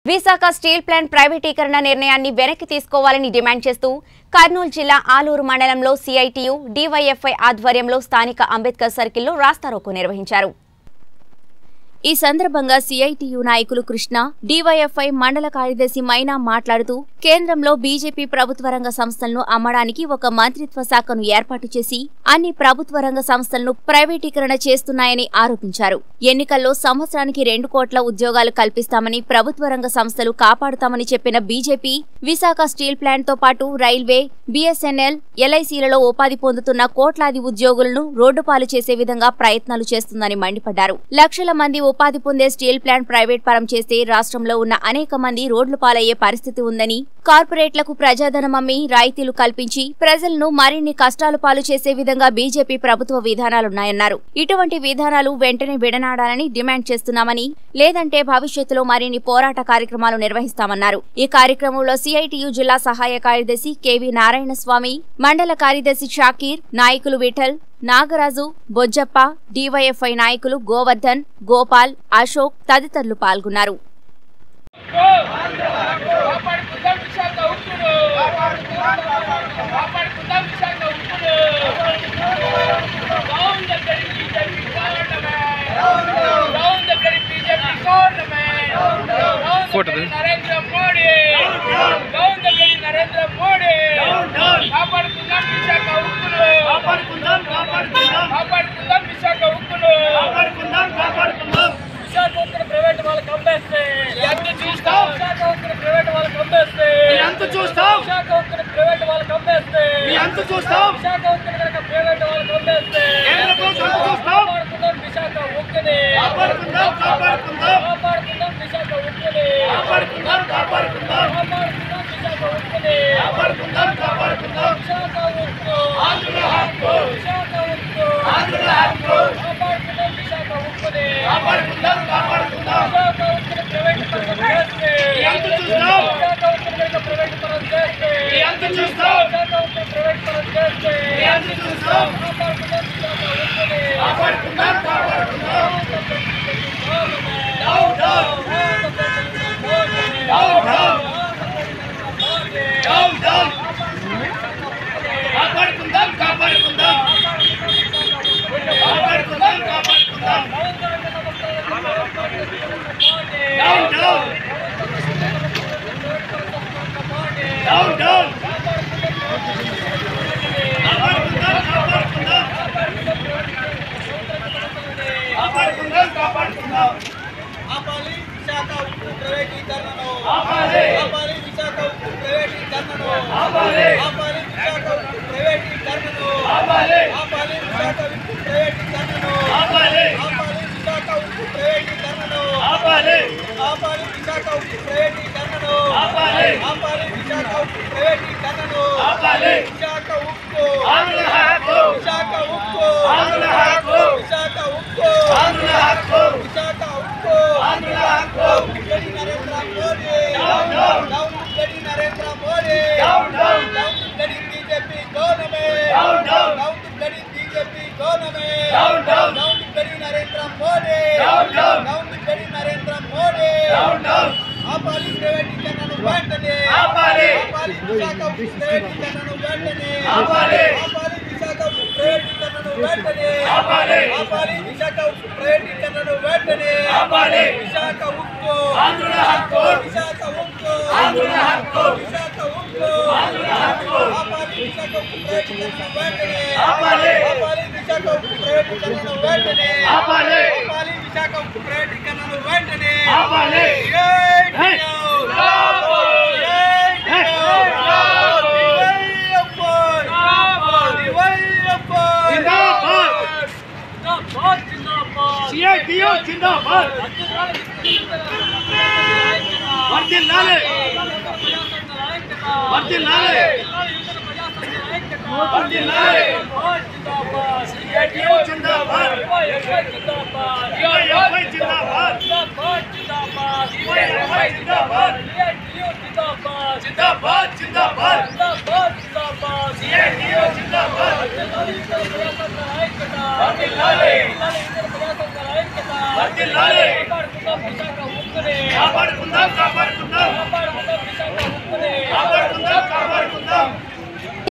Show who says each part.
Speaker 1: Visakha steel plant ప్రైవేటీకరణ నిర్ణయాన్ని వెనక్కి తీసుకోవాలని డిమాండ్ చేస్తూ కర్నూలు జిల్లా ఆలూరు మండలంలో సిఐటియు డివైఎఫ్ఐ ఆధ్వర్యంలో స్థానిక అంబేద్కర్ సర్కిల్లో రాస్తారోకో నిర్వహించారు ఈ సందర్భంగా సిఐటియు నాయకులు కృష్ణ డివైఎఫ్ఐ మండల కార్యదర్శి మైనా మాట్లాడుతూ కేంద్రంలో బీజేపీ ప్రభుత్వ రంగ సంస్థలను అమ్మడానికి ఒక మంత్రిత్వ శాఖను ఏర్పాటు చేసి అన్ని ప్రభుత్వ రంగ సంస్థలను ప్రైవేటీకరణ చేస్తున్నాయని ఆరోపించారు ఎన్నికల్లో సంవత్సరానికి రెండు కోట్ల ఉద్యోగాలు కల్పిస్తామని ప్రభుత్వ రంగ సంస్థలు కాపాడుతామని చెప్పిన బీజేపీ విశాఖ స్టీల్ ప్లాంట్ తో పాటు రైల్వే బీఎస్ఎన్ఎల్ ఎల్ఐసీలలో ఉపాధి పొందుతున్న కోట్లాది ఉద్యోగులను రోడ్డుపాలు చేసే విధంగా ప్రయత్నాలు చేస్తుందని మండిపడ్డారు లక్షల మంది ఉపాధి పొందే స్టీల్ ప్లాంట్ ప్రైవేట్ పరం చేస్తే రాష్ట్రంలో ఉన్న అనేక మంది రోడ్లు పాలయ్యే పరిస్థితి ఉందని కార్పొరేట్లకు ప్రజాధనం అమ్మి రాయితీలు కల్పించి ప్రజలను మరిన్ని కష్టాలు పాలు చేసే విధంగా బీజేపీ ప్రభుత్వ విధానాలున్నాయన్నారు ఇటువంటి విధానాలు వెంటనే విడనాడాలని డిమాండ్ చేస్తున్నామని లేదంటే భవిష్యత్తులో మరిన్ని పోరాట కార్యక్రమాలు నిర్వహిస్తామన్నారు ఈ కార్యక్రమంలో సిఐటియు జిల్లా సహాయ కార్యదర్శి కెవి నారాయణస్వామి మండల కార్యదర్శి షాకీర్ నాయకులు విఠల్ నాగరాజు బొజ్జప్ప డివైఎఫ్ఐ నాయకులు గోవర్ధన్ గోపాల్ అశోక్ తదితరులు పాల్గొన్నారు
Speaker 2: కాపాడుకుందాం విశాఖ ఉక్కును కాపాడుకుందాం విశాఖ ఉక్కును down the bloody BJP government down the bloody BJP government down the Narendra Modi down the bloody Narendra Modi కాపాడుకుందాం విశాఖ ఉక్కును
Speaker 3: కాపాడుకుందాం కాపాడుకుందాం
Speaker 2: కాపాడుకుందాం విశాఖ ఉక్కును
Speaker 3: కాపాడుకుందాం కాపాడుకుందాం
Speaker 2: విశాఖ ఉక్కును ప్రైవేట్ వాళ్ళకి అమ్మేస్తే ఎంత చూస్తాం విశాఖ ఉక్కును ప్రైవేట్ వాళ్ళకి అమ్మేస్తే
Speaker 3: మీ అంత చూస్తాం
Speaker 2: విశాఖ ఉక్కును ప్రైవేట్ వాళ్ళకి అమ్మేస్తే
Speaker 3: మీ అంత చూస్తాం
Speaker 2: విశాఖ ఉక్కును కనుక ప్రైవేట్ వాళ్ళకి అమ్మేస్తే
Speaker 3: కేంద్ర ప్రభుత్వం అంత చూస్తాం
Speaker 2: కాపాడుకుందాం విశాఖ ఉక్కుని
Speaker 3: కాపాడుకుందాం కాపాడుకుందాం
Speaker 2: కాపాడుకుందాం విశాఖ ఉక్కుని
Speaker 3: కాపాడుకుందాం కాపాడుకుందాం
Speaker 2: కాపాడుకుందాం విశాఖ ఉక్కుని
Speaker 3: కాపాడుకుందాం కాపాడుకుందాం
Speaker 2: విశాఖ ఉక్కు
Speaker 3: ఆంధ్రుల హక్కు
Speaker 2: విశాఖ ఉక్కు
Speaker 3: ఆంధ్రుల హక్కు
Speaker 2: కాపాడుకుందాం విశాఖ ఉక్కుని
Speaker 3: కాపాడుకుందాం కాపాడుకుందాం
Speaker 2: విశాఖ ఉక్కుని ప్రైవేట్ పరం చేస్తే
Speaker 3: మీ అంత చూస్తాం
Speaker 2: విశాఖ ఉక్కుని కనుక ప్రైవేట్ పరం చేస్తే
Speaker 3: మీ అంత చూస్తాం
Speaker 2: విశాఖ ఉక్కుని ప్రైవేట్ పరం చేస్తే
Speaker 3: మీ అంత చూస్తాం
Speaker 2: కాపాడుకుందాం విశాఖ ఉక్కుని
Speaker 3: కాపాడుకుందాం కాపాడుకుందాం down down down down down down కాపాడుకుందాం కాపాడుకుందాం కాపాడుకుందాం కాపాడుకుందాం డౌన్ డౌన్ డౌన్ డౌన్ కాపాడుకుందాం కాపాడుకుందాం కాపాడుకుందాం కాపాడుకుందాం
Speaker 4: ఆపాలి విశాఖ ఉక్కు ప్రైవేటీకరణను
Speaker 3: ఆపాలి.
Speaker 4: ఆపాలి విశాఖ ఉక్కు ప్రైవేటీకరణను
Speaker 3: ఆపాలి.
Speaker 4: ఆపాలి విశాఖ ఉక్కు ప్రైవేటీకరణను
Speaker 3: ఆపాలి.
Speaker 4: ఆపాలి విశాఖ ఉక్కు ప్రైవేటీకరణను
Speaker 3: ఆపాలి.
Speaker 4: ఆపాలి విశాఖ ఉక్కు ప్రైవేటీకరణను
Speaker 3: ఆపాలి
Speaker 4: ఆపాలి విశాఖ ఉక్కు ప్రైవేటీకరణను
Speaker 3: ఆపాలి.
Speaker 4: ఆపాలి విశాఖ ఉక్కు ప్రైవేటీకరణను
Speaker 3: ఆపాలి.
Speaker 4: విశాఖ ఉక్కు
Speaker 3: ఆంధ్రుల హక్కు
Speaker 4: విశాఖ ఉక్కు
Speaker 3: ఆంధ్రుల హక్కు
Speaker 4: విశాఖ ఉక్కు
Speaker 3: ఆంధ్రుల హక్కు
Speaker 4: విశాఖ ఉక్కు
Speaker 3: ఆంధ్రుల హక్కు
Speaker 4: గడి Narendra Modi
Speaker 3: down down
Speaker 4: down గడి Narendra Modi
Speaker 3: down down
Speaker 4: down గడి BJP government
Speaker 3: down down
Speaker 4: down గడి BJP government
Speaker 3: down down
Speaker 4: down గడి Narendra Modi
Speaker 3: down down
Speaker 4: down గడి నరేంద్ర మోడీ
Speaker 3: డౌన్ డౌన్
Speaker 4: ఆపాలి ప్రైవేటీకరణను వెంటనే
Speaker 3: ఆపాలి.
Speaker 4: ఆపాలి విశాఖ ఉక్కు ప్రైవేటీకరణను వెంటనే
Speaker 3: ఆపాలి.
Speaker 4: ఆపాలి విశాఖ ఉక్కు ప్రైవేటీకరణను వెంటనే
Speaker 3: ఆపాలి.
Speaker 4: ఆపాలి విశాఖ ఉక్కు ప్రైవేటీకరణను వెంటనే
Speaker 3: ఆపాలి.
Speaker 4: విశాఖ ఉక్కు
Speaker 3: ఆంధ్రుల హక్కు
Speaker 4: విశాఖ ఉక్కు
Speaker 3: ఆంధ్రుల హక్కు
Speaker 4: విశాఖ ఉక్కు
Speaker 3: ఆంధ్రుల హక్కు
Speaker 4: ఆపాలి విశాఖ ఉక్కు ప్రైవేటీకరణను వెంటనే
Speaker 3: ఆపాలి.
Speaker 4: ఆపాలి విశాఖ ఉక్కు ప్రైవేటీకరణను వెంటనే
Speaker 3: ఆపాలి.
Speaker 4: ఆపాలి విశాఖ ఉక్కు ప్రైవేటీకరణను వెంటనే
Speaker 3: ఆపాలి.
Speaker 4: జై
Speaker 3: హే.
Speaker 4: హింద్.
Speaker 3: రాబోయ్.
Speaker 4: జై
Speaker 3: హే.
Speaker 4: హింద్.
Speaker 3: రాబోయ్.
Speaker 4: దివైఎఫ్ఐ. దివైఎఫ్ఐ.
Speaker 3: జిందాబాద్. సిఐటియు జిందాబాద్ వర్ధిల్లాలి వర్ధిల్లాలి వర్ధిల్లాలి సిఐటియు జిందాబాద్ డివైఎఫ్ఐ జిందాబాద్ డివైఎఫ్ఐ జిందాబాద్ జిందాబాద్ జిందాబాద్ సిఐటియు జిందాబాద్ వర్ధిల్లాలి వర్ధిల్లాలి కాపాడుకుందాం కాపాడుకుందాం